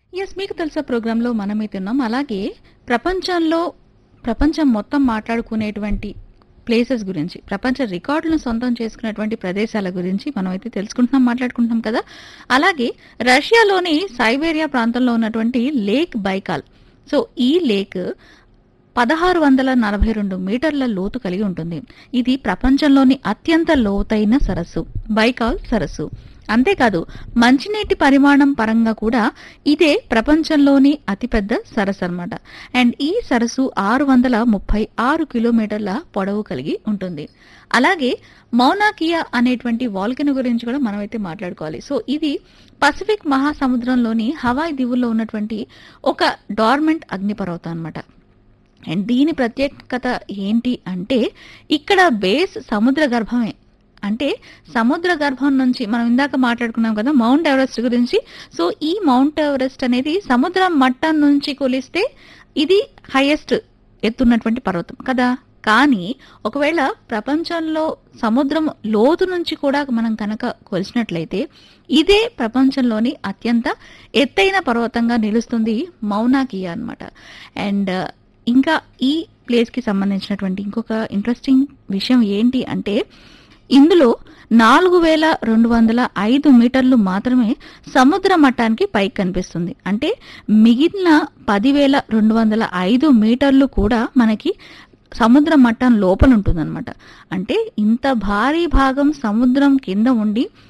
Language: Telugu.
ఎస్ మీకు తెలుసా ప్రోగ్రాంలో మనమైతే ఉన్నాం అలాగే ప్రపంచంలో ప్రపంచం మొత్తం మాట్లాడుకునేటువంటి ప్లేసెస్ గురించి ప్రపంచ రికార్డులను సొంతం చేసుకున్నటువంటి ప్రదేశాల గురించి మనం అయితే తెలుసుకుంటున్నాం మాట్లాడుకుంటున్నాం కదా అలాగే రష్యాలోని సైబేరియా ప్రాంతంలో ఉన్నటువంటి లేక్ బైకాల్ సో ఈ లేక్ పదహారు వందల నలభై రెండు మీటర్ల లోతు కలిగి ఉంటుంది ఇది ప్రపంచంలోని అత్యంత లోతైన సరస్సు బైకాల్ సరస్సు అంతేకాదు మంచినీటి పరిమాణం పరంగా కూడా ఇదే ప్రపంచంలోని అతిపెద్ద సరస్సు అన్నమాట అండ్ ఈ సరస్సు ఆరు వందల ముప్పై ఆరు కిలోమీటర్ల పొడవు కలిగి ఉంటుంది అలాగే మౌనాకియా అనేటువంటి వాల్కెన్ గురించి కూడా మనం అయితే మాట్లాడుకోవాలి సో ఇది పసిఫిక్ మహాసముద్రంలోని హవాయి దీవుల్లో ఉన్నటువంటి ఒక డార్మెంట్ అగ్నిపర్వతం అన్నమాట అండ్ దీని ప్రత్యేకత ఏంటి అంటే ఇక్కడ బేస్ సముద్ర గర్భమే అంటే సముద్ర గర్భం నుంచి మనం ఇందాక మాట్లాడుకున్నాం కదా మౌంట్ ఎవరెస్ట్ గురించి సో ఈ మౌంట్ ఎవరెస్ట్ అనేది సముద్ర మట్టం నుంచి కొలిస్తే ఇది హైయెస్ట్ ఎత్తున్నటువంటి పర్వతం కదా కానీ ఒకవేళ ప్రపంచంలో సముద్రం లోతు నుంచి కూడా మనం కనుక కొలిచినట్లయితే ఇదే ప్రపంచంలోని అత్యంత ఎత్తైన పర్వతంగా నిలుస్తుంది మౌనాకియా అన్నమాట అండ్ ఇంకా ఈ ప్లేస్కి సంబంధించినటువంటి ఇంకొక ఇంట్రెస్టింగ్ విషయం ఏంటి అంటే ఇందులో నాలుగు వేల రెండు వందల ఐదు మీటర్లు మాత్రమే సముద్ర మట్టానికి పైకి కనిపిస్తుంది అంటే మిగిలిన పదివేల రెండు వందల ఐదు మీటర్లు కూడా మనకి సముద్ర మట్టం లోపల ఉంటుందన్నమాట అంటే ఇంత భారీ భాగం సముద్రం కింద ఉండి